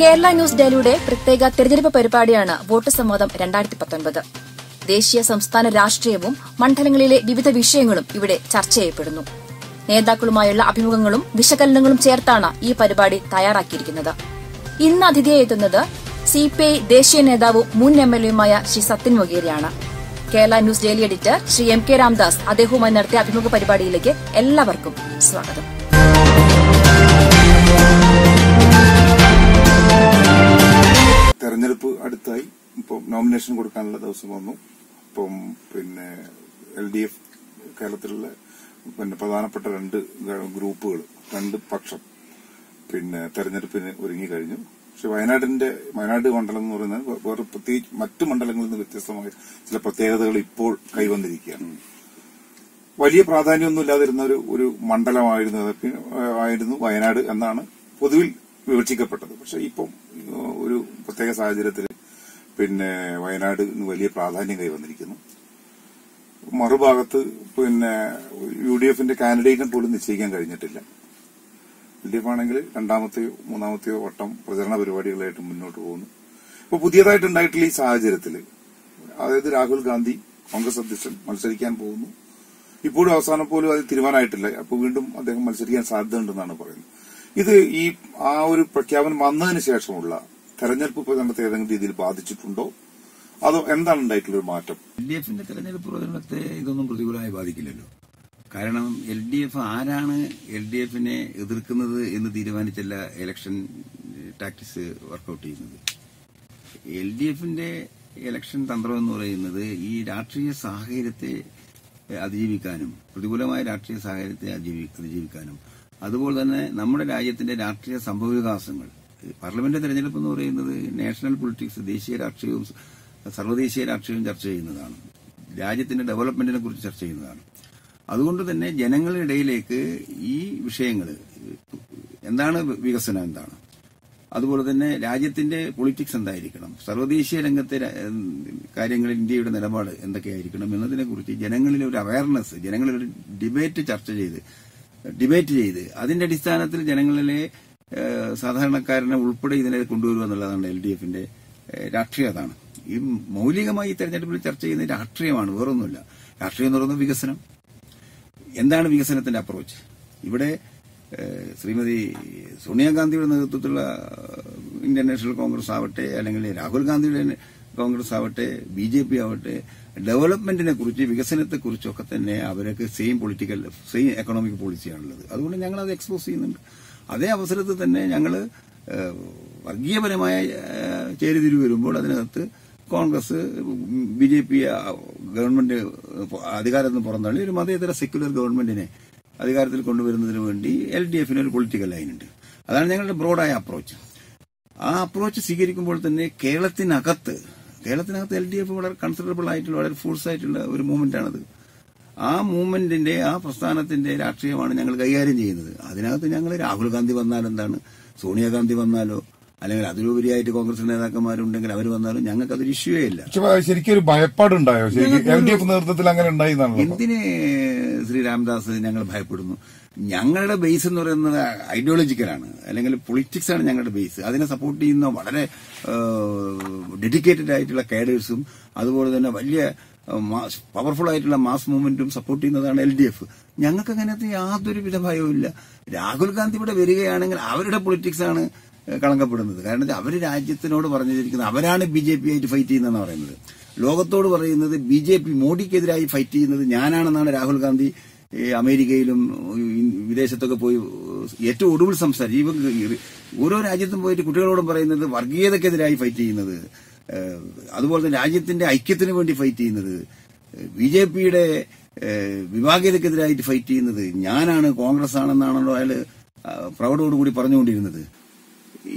Kerala news ഡെയിലിയുടെ പ്രത്യേക തെരഞ്ഞെടുപ്പ് പരിപാടിയാണ് വോട്ട് സംവാദം രണ്ടായിരത്തി പത്തൊൻപത് ദേശീയ സംസ്ഥാന രാഷ്ട്രീയവും മണ്ഡലങ്ങളിലെ വിവിധ വിഷയങ്ങളും ഇവിടെ ചർച്ച ചെയ്യപ്പെടുന്നു നേതാക്കളുമായുള്ള അഭിമുഖങ്ങളും വിശകലനങ്ങളും ചേർത്താണ് ഈ പരിപാടി തയ്യാറാക്കിയിരിക്കുന്നത് ഇന്ന് അതിഥിയായി എത്തുന്നത് സിപിഐ ദേശീയ നേതാവും മുൻ എം എൽ എയുമായ ശ്രീ സത്യൻ വൊഗേരിയാണ് Kerala news daily editor Shri M K Ramdas അദ്ദേഹവുമായി നടത്തിയ അഭിമുഖ പരിപാടിയിലേക്ക് എല്ലാവർക്കും സ്വാഗതം തെരഞ്ഞെടുപ്പ് അടുത്തായി ഇപ്പം നോമിനേഷൻ കൊടുക്കാനുള്ള ദിവസം വന്നു ഇപ്പം പിന്നെ എൽ ഡി എഫ് കേരളത്തിലുള്ള പിന്നെ പ്രധാനപ്പെട്ട രണ്ട് ഗ്രൂപ്പുകൾ രണ്ട് പക്ഷം പിന്നെ തെരഞ്ഞെടുപ്പിന് ഒരുങ്ങി കഴിഞ്ഞു പക്ഷെ വയനാടിന്റെ വയനാട് മണ്ഡലം എന്ന് പറയുന്നത് വേ- വേറെ പ്രത്യേകിച്ച് മറ്റു മണ്ഡലങ്ങളിൽ നിന്ന് വ്യത്യസ്തമായ ചില പ്രത്യേകതകൾ ഇപ്പോൾ കൈവന്നിരിക്കുകയാണ് വലിയ പ്രാധാന്യമൊന്നും ഇല്ലാതിരുന്ന ഒരു ഒരു മണ്ഡലമായിരുന്നു അത് പിന്നെ, ആ, ആയിരുന്നു വയനാട് എന്നാണ് പൊതുവിൽ വിവക്ഷിക്കപ്പെട്ടത് പക്ഷെ ഇപ്പം ആ, ഒരു പ്രത്യേക സാഹചര്യത്തിൽ പിന്നെ വയനാട് ഇന്ന് വലിയ പ്രാധാന്യം കൈവന്നിരിക്കുന്നു മറുഭാഗത്ത് പിന്നെ യു ഡി എഫിന്റെ കാൻഡിഡേറ്റിനെ പോലും നിശ്ചയിക്കാൻ കഴിഞ്ഞിട്ടില്ല എൽ ഡി എഫ് ആണെങ്കിൽ രണ്ടാമത്തെയോ മൂന്നാമത്തെയോ വട്ടം പ്രചരണ പരിപാടികളായിട്ട് മുന്നോട്ട് പോകുന്നു ഇപ്പൊ പുതിയതായിട്ടുണ്ടായിട്ടുള്ള ഈ സാഹചര്യത്തിൽ അതായത് രാഹുൽ ഗാന്ധി കോൺഗ്രസ് അധ്യക്ഷൻ മത്സരിക്കാൻ പോകുന്നു ഇപ്പോഴും അവസാനം പോലും അത് തീരുമാനമായിട്ടില്ല അപ്പൊ വീണ്ടും അദ്ദേഹം മത്സരിക്കാൻ സാധ്യതയുണ്ടെന്നാണ് പറയുന്നത് ഇത് ഈ ആ ഒരു പ്രഖ്യാപനം വന്നതിന് ശേഷമുള്ള തെരഞ്ഞെടുപ്പ് പ്രചരണത്തെ ഏതെങ്കിലും രീതിയിൽ ബാധിച്ചിട്ടുണ്ടോ അതോ എന്താണ് ഉണ്ടായിട്ടുള്ള ഒരു മാറ്റം എൽ ഡി എഫിന്റെ തെരഞ്ഞെടുപ്പ് പ്രചരണത്തെ ഇതൊന്നും പ്രതികൂലമായി ബാധിക്കില്ലല്ലോ കാരണം എൽ ഡി എഫ് ആരാണ് എൽ ഡി എഫിനെ എതിർക്കുന്നത് എന്ന് തീരുമാനിച്ചല്ല ഇലക്ഷൻ ടാക്ടിക്സ് വർക്കൌട്ട് ചെയ്യുന്നത് എൽ ഡി എഫിന്റെ ഇലക്ഷൻ തന്ത്രം എന്ന് പറയുന്നത് ഈ രാഷ്ട്രീയ സാഹചര്യത്തെ അതിജീവിക്കാനും പ്രതികൂലമായ രാഷ്ട്രീയ സാഹചര്യത്തെ അതിജീവി- അതിജീവിക്കാനും അതുപോലെ തന്നെ നമ്മുടെ രാജ്യത്തിന്റെ രാഷ്ട്രീയ സംഭവവികാസങ്ങൾ പാർലമെന്റ് തെരഞ്ഞെടുപ്പ് എന്ന് പറയുന്നത് നാഷണൽ പൊളിറ്റിക്സ് ദേശീയ രാഷ്ട്രീയവും സർവ്വദേശീയ രാഷ്ട്രീയവും ചർച്ച ചെയ്യുന്നതാണ് രാജ്യത്തിന്റെ ഡെവലപ്മെന്റിനെ കുറിച്ച് ചർച്ച ചെയ്യുന്നതാണ് അതുകൊണ്ട് തന്നെ ജനങ്ങളുടെ ഇടയിലേക്ക് ഈ വിഷയങ്ങൾ എന്താണ് വികസനം എന്താണ് അതുപോലെ തന്നെ രാജ്യത്തിന്റെ പൊളിറ്റിക്സ് എന്തായിരിക്കണം സർവ്വദേശീയ രംഗത്തെ ര- ഉം, കാര്യങ്ങളിൽ ഇന്ത്യയുടെ നിലപാട് എന്തൊക്കെയായിരിക്കണം എന്നതിനെ കുറിച്ച് ജനങ്ങളിൽ ഒരു അവയർനെസ് ജനങ്ങളിൽ ഒരു ഡിബേറ്റ് ചർച്ച ചെയ്ത് ഡിബേറ്റ് ചെയ്ത് അതിന്റെ അടിസ്ഥാനത്തിൽ ജനങ്ങളിലെ ഏഹ്, സാധാരണക്കാരനെ ഉൾപ്പെടെ ഇതിനെ കൊണ്ടുവരിക എന്നുള്ളതാണ് എൽ ഡി എഫിന്റെ ഏഹ്, രാഷ്ട്രീയം അതാണ് ഈ മൗലികമായി ഈ തെരഞ്ഞെടുപ്പിൽ ചർച്ച ചെയ്യുന്നത് രാഷ്ട്രീയമാണ് വേറൊന്നുമില്ല രാഷ്ട്രീയം എന്ന് പറയുന്നത് വികസനം എന്താണ് വികസനത്തിന്റെ അപ്രോച്ച് ഇവിടെ ഏഹ്, ശ്രീമതി സോണിയാഗാന്ധിയുടെ നേതൃത്വത്തിലുള്ള ഏഹ്, ഇന്ത്യൻ നാഷണൽ കോൺഗ്രസ് ആവട്ടെ അല്ലെങ്കിൽ രാഹുൽ ഗാന്ധിയുടെ കോൺഗ്രസ് ആവട്ടെ ബി ജെ പി ആവട്ടെ ഡെവലപ്മെന്റിനെ കുറിച്ച് വികസനത്തെ കുറിച്ചൊക്കെ തന്നെ അവർക്ക് സെയിം പൊളിറ്റിക്കൽ സെയിം എക്കണോമിക് പോളിസിയാണുള്ളത് അതുകൊണ്ട് ഞങ്ങൾ അത് എക്സ്പോസ് ചെയ്യുന്നുണ്ട് അതേ അവസരത്തിൽ തന്നെ ഞങ്ങൾ വർഗീയപരമായ ഏഹ്, ചേരിതിരിവ് വരുമ്പോൾ അതിനകത്ത് Congress B J P government അധികാരത്തിൽ നിന്ന് പുറന്തള്ളി ഒരു മതേതര സെക്യുലർ ഗവൺമെന്റിനെ അധികാരത്തിൽ കൊണ്ടുവരുന്നതിന് വേണ്ടി എൽ ഡി എഫിന് ഒരു പൊളിറ്റിക്കൽ ലൈൻ ഉണ്ട് അതാണ് ഞങ്ങളുടെ ബ്രോഡായ അപ്രോച്ച് ആ അപ്രോച്ച് സ്വീകരിക്കുമ്പോൾ തന്നെ കേരളത്തിനകത്ത് കേരളത്തിനകത്ത് എൽ ഡി എഫ് വളരെ കൺസിഡറബിൾ ആയിട്ടുള്ള വളരെ ഫോഴ്സ് ആയിട്ടുള്ള ഒരു മൂവ്മെന്റ് ആണത് ആ മൂവ്മെന്റിന്റെ ആ പ്രസ്ഥാനത്തിന്റെ രാഷ്ട്രീയമാണ് ഞങ്ങൾ കൈകാര്യം ചെയ്യുന്നത് അതിനകത്ത് ഞങ്ങൾ രാഹുൽ ഗാന്ധി വന്നാൽ എന്താണ് സോണിയാഗാന്ധി വന്നാലോ അല്ലെങ്കിൽ അതിലുപരിയായിട്ട് കോൺഗ്രസ് നേതാക്കന്മാരുണ്ടെങ്കിൽ അവർ വന്നാലും ഞങ്ങൾക്ക് അതൊരു ഇഷ്യൂവേ ഇല്ല പക്ഷെ ശരിക്കും ഒരു ഭയപ്പാടുണ്ടായോ ശരിക്കും എൽ ഡി എഫ് നേതൃത്വത്തിൽ അങ്ങനെ ഉണ്ടായി എന്നാണല്ലോ എന്തിന് ശ്രീ രാംദാസ് ഞങ്ങൾ ഭയപ്പെടുന്നു ഞങ്ങളുടെ ബേസ് എന്ന് പറയുന്നത് ഐഡിയോളജിക്കലാണ് അല്ലെങ്കിൽ പൊളിറ്റിക്സ് ആണ് ഞങ്ങളുടെ ബേസ് അതിനെ സപ്പോർട്ട് ചെയ്യുന്ന വളരെ ഡെഡിക്കേറ്റഡ് ആയിട്ടുള്ള കേഡേഴ്സും അതുപോലെ തന്നെ വലിയ പവർഫുൾ ആയിട്ടുള്ള മാസ് മൂവ്മെന്റും സപ്പോർട്ട് ചെയ്യുന്നതാണ് എൽ ഡി എഫ് ഞങ്ങൾക്ക് അങ്ങനത്തെ യാതൊരു വിധ ഭയവും ഇല്ല രാഹുൽ ഗാന്ധി ഇവിടെ വരികയാണെങ്കിൽ അവരുടെ പൊളിറ്റിക്സ് ആണ് ഏഹ്, കളങ്കപ്പെടുന്നത് കാരണം അവർ രാജ്യത്തിനോട് പറഞ്ഞിരിക്കുന്നത് അവരാണ് ബി ജെ പി ആയിട്ട് ഫൈറ്റ് ചെയ്യുന്നതെന്ന് പറയുന്നത് ലോകത്തോട് പറയുന്നത് ബി ജെ പി മോഡിക്കെതിരായി ഫൈറ്റ് ചെയ്യുന്നത് ഞാനാണെന്നാണ് രാഹുൽ ഗാന്ധി ഈ അമേരിക്കയിലും ഈ വിദേശത്തൊക്കെ പോയി ഏറ്റവും ഒടുവിൽ സംസാരിച്ചു ഈ ഓരോ രാജ്യത്തും പോയിട്ട് കുട്ടികളോടും പറയുന്നത് വർഗീയതക്കെതിരായി ഫൈറ്റ് ചെയ്യുന്നത് ഏഹ്, അതുപോലെ തന്നെ രാജ്യത്തിന്റെ ഐക്യത്തിന് വേണ്ടി ഫൈറ്റ് ചെയ്യുന്നത് ബി ജെ പിയുടെ വിഭാഗീയതക്കെതിരായിട്ട് ഫൈറ്റ് ചെയ്യുന്നത് ഞാനാണ് കോൺഗ്രസ് ആണെന്നാണല്ലോ അയാൾ പ്രൗഢോടുകൂടി പറഞ്ഞുകൊണ്ടിരുന്നത് ഈ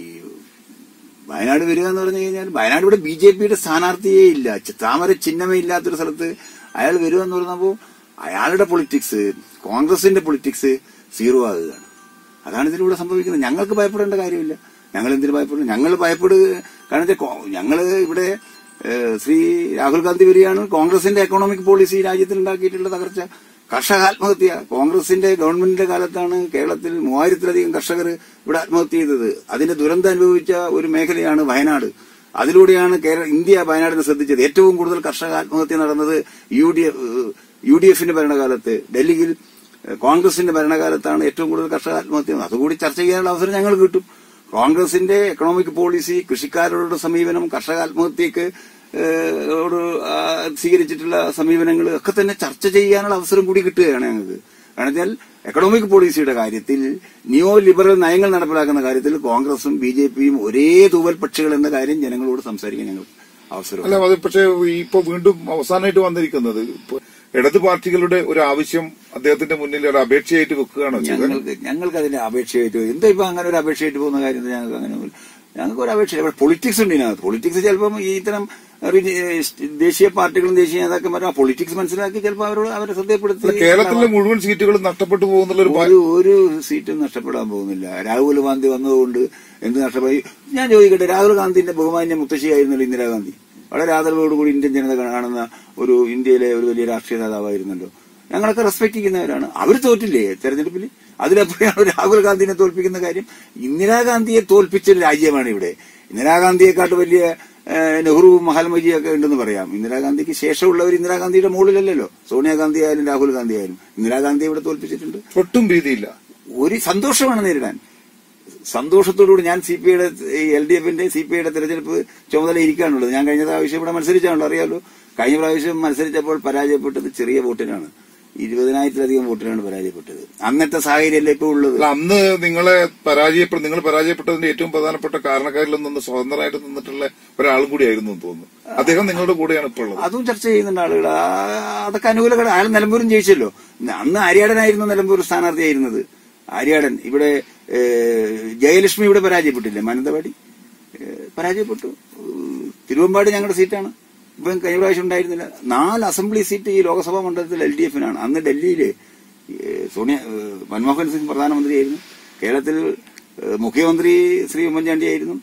വയനാട് വരിക എന്ന് പറഞ്ഞു കഴിഞ്ഞാൽ വയനാട് ഇവിടെ ബി ജെ പിയുടെ സ്ഥാനാർത്ഥിയേ ഇല്ല ച- താമര ചിഹ്നമേ ഇല്ലാത്തൊരു സ്ഥലത്ത് അയാൾ വരിക എന്ന് പറഞ്ഞപ്പോൾ അയാളുടെ പൊളിറ്റിക്സ് കോൺഗ്രസിന്റെ പൊളിറ്റിക്സ് സീറോ ആകുകയാണ് അതാണ് ഇതിലൂടെ സംഭവിക്കുന്നത് ഞങ്ങൾക്ക് ഭയപ്പെടേണ്ട കാര്യമില്ല ഞങ്ങൾ എന്തിനു ഭയപ്പെടുന്നു ഞങ്ങൾ ഭയപ്പെടുക കാരണം ഞങ്ങൾ ഇവിടെ ഏഹ്, ശ്രീ രാഹുൽ ഗാന്ധി വരികയാണ് കോൺഗ്രസിന്റെ എക്കണോമിക് പോളിസി രാജ്യത്തിൽ ഉണ്ടാക്കിയിട്ടുള്ള തകർച്ച കർഷക ആത്മഹത്യ കോൺഗ്രസിന്റെ ഗവൺമെന്റിന്റെ കാലത്താണ് കേരളത്തിൽ മൂവായിരത്തിലധികം കർഷകർ ഇവിടെ ആത്മഹത്യ ചെയ്തത് അതിന്റെ ദുരന്തം അനുഭവിച്ച ഒരു മേഖലയാണ് വയനാട് അതിലൂടെയാണ് കേരള ഇന്ത്യ വയനാടിനെ ശ്രദ്ധിച്ചത് ഏറ്റവും കൂടുതൽ കർഷക ആത്മഹത്യ നടന്നത് U D F U D എഫിന്റെ ഭരണകാലത്ത് ഡൽഹിയിൽ ഏഹ്, കോൺഗ്രസിന്റെ ഭരണകാലത്താണ് ഏറ്റവും കൂടുതൽ കർഷക ആത്മഹത്യ നടന്നത്. അതുകൂടി ചർച്ച ചെയ്യാനുള്ള അവസരം ഞങ്ങൾ കിട്ടും കോൺഗ്രസിന്റെ എക്കണോമിക് പോളിസി കൃഷിക്കാരോടുള്ള സമീപനം കർഷക ആത്മഹത്യക്ക് ഏഹ്, ഓട് ആ, സ്വീകരിച്ചിട്ടുള്ള സമീപനങ്ങൾ ഒക്കെ തന്നെ ചർച്ച ചെയ്യാനുള്ള അവസരം കൂടി കിട്ടുകയാണ് ഞങ്ങൾക്ക് കാരണം വെച്ചാൽ എക്കണോമിക് പോളിസിയുടെ കാര്യത്തിൽ നിയോ ലിബറൽ നയങ്ങൾ നടപ്പിലാക്കുന്ന കാര്യത്തിൽ കോൺഗ്രസും ബി ജെ പിയും ഒരേ തൂവൽ പക്ഷികൾ എന്ന കാര്യം ജനങ്ങളോട് സംസാരിക്കാൻ ഞങ്ങൾ അവസരം അല്ല അത് പക്ഷേ ഇപ്പൊ വീണ്ടും അവസാനമായിട്ട് വന്നിരിക്കുന്നത് ഇപ്പൊ ഇടത് പാർട്ടികളുടെ ഒരു ആവശ്യം അദ്ദേഹത്തിന്റെ മുന്നിൽ ഒരു അപേക്ഷയായിട്ട് വെക്കുകയാണോ ചെയ്തത് ഞങ്ങൾക്ക് ഞങ്ങൾക്ക് അതിന്റെ അപേക്ഷയായിട്ട് എന്താ ഇപ്പൊ അങ്ങനെ ഒരു അപേക്ഷയായിട്ട് പോകുന്ന കാര്യം എന്താ ഞങ്ങൾക്ക് അങ്ങനെ ഒന്നുമില്ല. ഞങ്ങൾക്ക് ഒരു അപേക്ഷ പൊളിറ്റിക്സ് ഉണ്ട് ഇതിനകത്ത് പൊളിറ്റിക്സ് ചിലപ്പം ഈ ഇത്തരം ഒരു ദേശീയ പാർട്ടികളും ദേശീയ നേതാക്കന്മാരും ആ പൊളിറ്റിക്സ് മനസ്സിലാക്കി ചിലപ്പോൾ അവരോട് അവരെ അല്ല, ശ്രദ്ധപ്പെടുത്തി കേരളത്തിലെ മുഴുവൻ സീറ്റുകളും നഷ്ടപ്പെട്ടു പോകുന്നുള്ള ഒരു ഒരു ഒരു സീറ്റും നഷ്ടപ്പെടാൻ പോകുന്നില്ല രാഹുൽ ഗാന്ധി വന്നതുകൊണ്ട് എന്ത് നഷ്ടമായി ഞാൻ ചോദിക്കട്ടെ രാഹുൽ ഗാന്ധിന്റെ ബഹുമാന്യ മുത്തശ്ശിയായിരുന്നല്ലോ ഇന്ദിരാഗാന്ധി വളരെ ആദരവോടുകൂടി ഇന്ത്യൻ ജനത കാണുന്ന ഒരു ഇന്ത്യയിലെ ഒരു വലിയ രാഷ്ട്രീയ നേതാവായിരുന്നല്ലോ ഞങ്ങളൊക്കെ റെസ്പെക്ട് ചെയ്യുന്നവരാണ് അവർ തോറ്റില്ലേ തെരഞ്ഞെടുപ്പിൽ അതിലെപ്പോഴാണ് രാഹുൽ ഗാന്ധിനെ തോൽപ്പിക്കുന്ന കാര്യം ഇന്ദിരാഗാന്ധിയെ തോൽപ്പിച്ച ഒരു രാജ്യമാണ് ഇവിടെ ഇന്ദിരാഗാന്ധിയെക്കാട്ട് വലിയ ഏഹ്, നെഹ്റുവും മഹാത്മജിയും ഒക്കെ ഉണ്ടെന്ന് പറയാം ഇന്ദിരാഗാന്ധിക്ക് ശേഷമുള്ളവർ ഇന്ദിരാഗാന്ധിയുടെ മുകളിലല്ലല്ലോ സോണിയാഗാന്ധി ആയാലും രാഹുൽ ഗാന്ധി ആയാലും ഇന്ദിരാഗാന്ധി ഇവിടെ തോൽപ്പിച്ചിട്ടുണ്ട് ഒട്ടും ഭീതിയില്ല ഒരു സന്തോഷമാണ് നേരിടാൻ സന്തോഷത്തോടുകൂടി ഞാൻ സി പി ഐയുടെ എൽ ഡി എഫിന്റെ സി പി ഐയുടെ തെരഞ്ഞെടുപ്പ് ചുമതല ഇരിക്കാനുള്ളത് ഞാൻ കഴിഞ്ഞ പ്രാവശ്യം ഇവിടെ മത്സരിച്ചാണല്ലോ അറിയാലോ കഴിഞ്ഞ പ്രാവശ്യം മത്സരിച്ചപ്പോൾ പരാജയപ്പെട്ടത് ചെറിയ വോട്ടിനാണ് ഇരുപതിനായിരത്തിലധികം വോട്ടിനാണ് പരാജയപ്പെട്ടത് അന്നത്തെ സാഹചര്യമല്ലേ ഇപ്പോൾ ഉള്ളത് അല്ല അന്ന് നിങ്ങളെ പരാജയപ്പെട്ട നിങ്ങൾ പരാജയപ്പെട്ടതിന്റെ ഏറ്റവും പ്രധാനപ്പെട്ട കാരണക്കാരിൽ നിന്ന് സ്വതന്ത്രമായിട്ട് നിന്നിട്ടുള്ള ഒരാളും കൂടിയായിരുന്നു എന്ന് തോന്നുന്നു അദ്ദേഹം നിങ്ങളുടെ കൂടെയാണ് ഇപ്പോൾ ഉള്ളത് അതും ചർച്ച ചെയ്യുന്നുണ്ട് ആളുകൾ ആ- അതൊക്കെ അനുകൂലങ്ങൾ അയാൾ നിലമ്പൂരും ജയിച്ചല്ലോ അന്ന് ആര്യാടനായിരുന്നു നിലമ്പൂർ സ്ഥാനാർത്ഥിയായിരുന്നത് ആര്യാടൻ ഇവിടെ ഏ, ജയലക്ഷ്മി ഇവിടെ പരാജയപ്പെട്ടില്ലേ മാനന്തവാടി ഏ, പരാജയപ്പെട്ടു ഏഹ്, തിരുവമ്പാടി ഞങ്ങളുടെ സീറ്റാണ് ഇപ്പം കഴിഞ്ഞ പ്രാവശ്യം ഉണ്ടായിരുന്നില്ല നാല് അസംബ്ലി സീറ്റ് ഈ ലോക്സഭാ മണ്ഡലത്തിൽ എൽ ഡി എഫിനാണ് അന്ന് ഡൽഹിയില് ഏഹ്, സോണിയ ഏഹ്, മൻമോഹൻ സിംഗ് പ്രധാനമന്ത്രിയായിരുന്നു കേരളത്തിൽ ഏഹ്, മുഖ്യമന്ത്രി ശ്രീ ഉമ്മൻചാണ്ടിയായിരുന്നു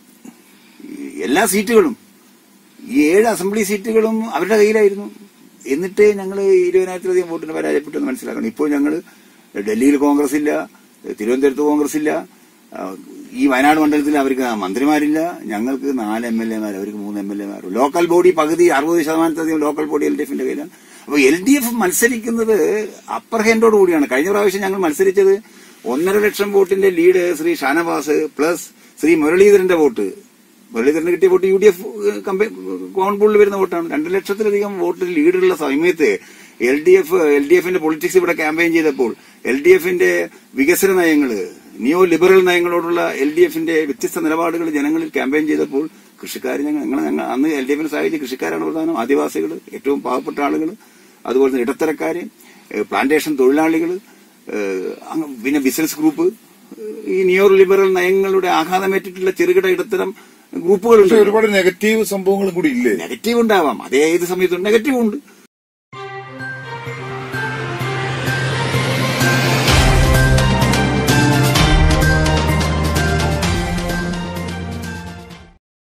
ഈ എല്ലാ സീറ്റുകളും ഈ ഏഴ് അസംബ്ലി സീറ്റുകളും അവരുടെ കയ്യിലായിരുന്നു എന്നിട്ട് ഞങ്ങൾ ഇരുപതിനായിരത്തിലധികം വോട്ടിന് പരാജയപ്പെട്ടെന്ന് മനസ്സിലാക്കണം ഇപ്പോൾ ഞങ്ങൾ ഡൽഹിയിൽ കോൺഗ്രസ് ഇല്ല തിരുവനന്തപുരത്ത് കോൺഗ്രസ് ഇല്ല ആ, ഈ വയനാട് മണ്ഡലത്തിൽ അവർക്ക് മന്ത്രിമാരില്ല ഞങ്ങൾക്ക് നാല് എം എൽ എമാർ അവർക്ക് മൂന്ന് എം എൽ എമാർ ലോക്കൽ ബോഡി പകുതി അറുപത് ശതമാനത്തിലധികം ലോക്കൽ ബോഡി എൽ ഡി എഫിന്റെ കയ്യിലാണ് അപ്പോൾ എൽ ഡി എഫ് മത്സരിക്കുന്നത് അപ്പർ ഹാൻഡോട് കൂടിയാണ് കഴിഞ്ഞ പ്രാവശ്യം ഞങ്ങൾ മത്സരിച്ചത് ഒന്നര ലക്ഷം വോട്ടിന്റെ ലീഡ് ശ്രീ ഷാനവാസ് പ്ലസ് ശ്രീ മുരളീധരന്റെ വോട്ട് മുരളീധരന് കിട്ടിയ വോട്ട് യു ഡി എഫ് കോൺ പൂളിൽ വരുന്ന വോട്ടാണ് രണ്ട് ലക്ഷത്തിലധികം വോട്ട് ലീഡുള്ള സമയത്ത് L D F L D എഫിന്റെ പൊളിറ്റിക്സ് ഇവിടെ ക്യാമ്പയിൻ ചെയ്തപ്പോൾ എൽ ഡി എഫിന്റെ വികസന നയങ്ങള് നിയോ ലിബറൽ നയങ്ങളോടുള്ള എൽ ഡി എഫിന്റെ വ്യത്യസ്ത നിലപാടുകൾ ജനങ്ങളിൽ ക്യാമ്പയിൻ ചെയ്തപ്പോൾ കൃഷിക്കാർ ഞങ്ങൾ ഞങ്ങൾ ഞങ്ങൾ അന്ന് എൽ ഡി എഫിനെ സഹായിച്ച കൃഷിക്കാരാണ് പ്രധാനം ആദിവാസികൾ ഏറ്റവും പാവപ്പെട്ട ആളുകൾ അതുപോലെ തന്നെ ഇടത്തരക്കാര് ഏഹ് പ്ലാന്റേഷൻ തൊഴിലാളികൾ പിന്നെ ബിസിനസ് ഗ്രൂപ്പ് ഏഹ് ഈ നിയോ ലിബറൽ നയങ്ങളുടെ ആഘാതമേറ്റിട്ടുള്ള ചെറുകിട ഇടത്തരം ഗ്രൂപ്പുകളുണ്ട് പക്ഷെ ഒരുപാട് നെഗറ്റീവ് സംഭവങ്ങളും കൂടി ഇല്ലേ നെഗറ്റീവ് ഉണ്ടാവാം അതേ ഏത് സമയത്തും നെഗറ്റീവ് ഉണ്ട്